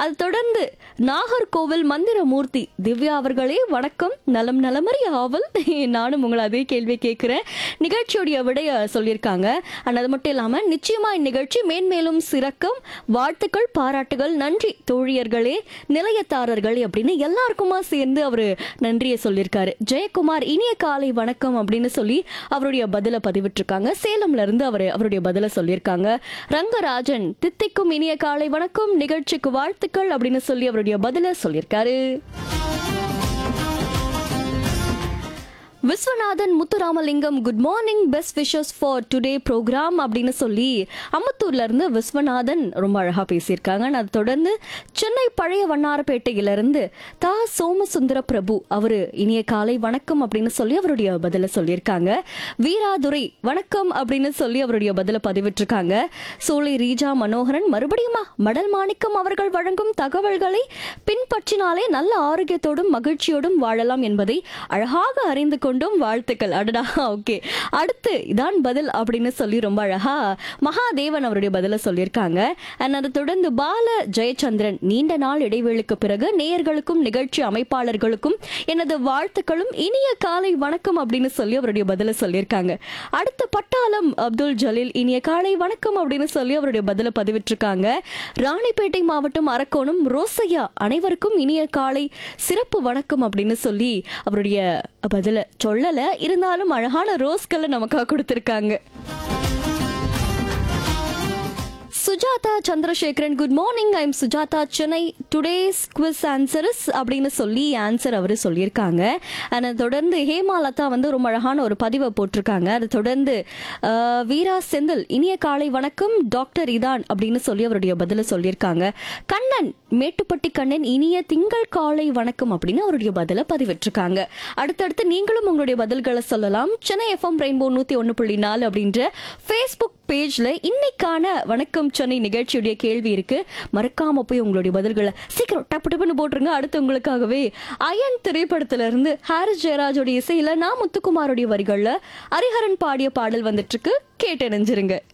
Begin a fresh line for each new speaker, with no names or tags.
அது தொடர்ந்து நாகர்கோவில் மந்திரமூர்த்தி திவ்யா அவர்களே வணக்கம் நலம் நலமறி ஆவல் நானும் உங்களை அதே கேள்வி கேட்கிறேன் நிகழ்ச்சியுடைய விடைய சொல்லியிருக்காங்க அண்ட் அது மட்டும் இல்லாம நிச்சயமா இந்நிகழ்ச்சி மேன்மேலும் சிறக்கும் வாழ்த்துக்கள் பாராட்டுகள் நன்றி தோழியர்களே நிலையத்தாரர்கள் அப்படின்னு எல்லாருக்குமா சேர்ந்து அவரு நன்றியை சொல்லியிருக்காரு ஜெயக்குமார் இனிய காலை வணக்கம் அப்படின்னு சொல்லி அவருடைய பதில பதிவிட்டிருக்காங்க சேலம்ல இருந்து அவர் அவருடைய பதில சொல்லியிருக்காங்க ரங்கராஜன் தித்திக்கும் இனிய காலை வணக்கம் நிகழ்ச்சிக்கு வாழ்த்துக்கள் அப்படின்னு சொல்லி அவருடைய பதில சொல்லியிருக்காரு Viswanathan Muthuramalingam good morning best wishes for today programme அப்படின்னு சொல்லி அம்பத்தூர்ல இருந்து விஸ்வநாதன் ரொம்ப அழகா பேசியிருக்காங்க அது தொடர்ந்து சென்னை பழைய வண்ணாரப்பேட்டையிலிருந்து தா சோமசுந்தர பிரபு அவரு இனிய காலை வணக்கம் அப்படின்னு சொல்லி அவருடைய பதில சொல்லியிருக்காங்க வீராதுரை வணக்கம் அப்படின்னு சொல்லி அவருடைய பதில பதிவிட்டிருக்காங்க சோலை ரீஜா மனோகரன் மறுபடியுமா மடல் மாணிக்கம் அவர்கள் வழங்கும் தகவல்களை பின்பற்றினாலே நல்ல ஆரோக்கியத்தோடும் மகிழ்ச்சியோடும் வாழலாம் என்பதை அழகாக அறிந்து கொண்டும் வாழ்த்துக்கள் அடடா ஓகே அடுத்து இதான் பதில் அப்படின்னு சொல்லி ரொம்ப அழகா மகாதேவன் அவருடைய பதில சொல்லியிருக்காங்க அண்ட் அதை தொடர்ந்து பால ஜெயச்சந்திரன் நீண்ட நாள் இடைவேளைக்கு பிறகு நேயர்களுக்கும் நிகழ்ச்சி அமைப்பாளர்களுக்கும் எனது வாழ்த்துக்களும் இனிய காலை வணக்கம் அப்படின்னு சொல்லி அவருடைய பதில சொல்லியிருக்காங்க அடுத்து பட்டாளம் அப்துல் ஜலீல் இனிய காலை வணக்கம் அப்படின்னு சொல்லி அவருடைய பதில பதிவிட்டிருக்காங்க ராணிப்பேட்டை மாவட்டம் அரக்கோணம் ரோசையா அனைவருக்கும் இனிய காலை சிறப்பு வணக்கம் அப்படின்னு சொல்லி அவருடைய பதில சொல்லல இருந்தாலும் அழகான ரோஸ்களை நமக்காக கொடுத்திருக்காங்க Sujatha Chandrasekaran good morning I'm Sujatha Chennai today's quiz answers அப்படின்னு சொல்லி ஆன்சர் அவர் சொல்லியிருக்காங்க அதை தொடர்ந்து ஹேமாலதா வந்து ரொம்ப அழகான ஒரு பதிவை போட்டிருக்காங்க அதை தொடர்ந்து அஹ், வீரா செந்தில் இனிய காலை வணக்கம் டாக்டர் இதான் அப்படின்னு சொல்லி அவருடைய பதில சொல்லியிருக்காங்க கண்ணன் மேட்டுப்பட்டி கண்ணன் இனிய திங்கள் காலை வணக்கம் அப்படின்னு அவருடைய பதில பதிவிட்டிருக்காங்க அடுத்தடுத்து நீங்களும் உங்களுடைய பதில்களை சொல்லலாம் சென்னை எஃப்எம் ரெயின்போ நூத்தி ஒன்று புள்ளி நாலு அப்படின்ற ஃபேஸ்புக் பேஜ்ல இன்னைக்கான வணக்கம் சென்னை நிகழ்ச்சியுடைய கேள்வி இருக்கு மறக்காம போய் உங்களுடைய பதில்களை சீக்கிரம் டப்பு டப்புன்னு போட்டுருங்க அடுத்து உங்களுக்காகவே அயன் திரைப்படத்துல இருந்து ஹாரிஸ் ஜெயராஜோட இசையில நான் முத்துக்குமாரோடைய வரிகள்ல ஹரிஹரன் பாடிய பாடல் வந்துட்டு இருக்கு கேட்டு இணைஞ்சிருங்க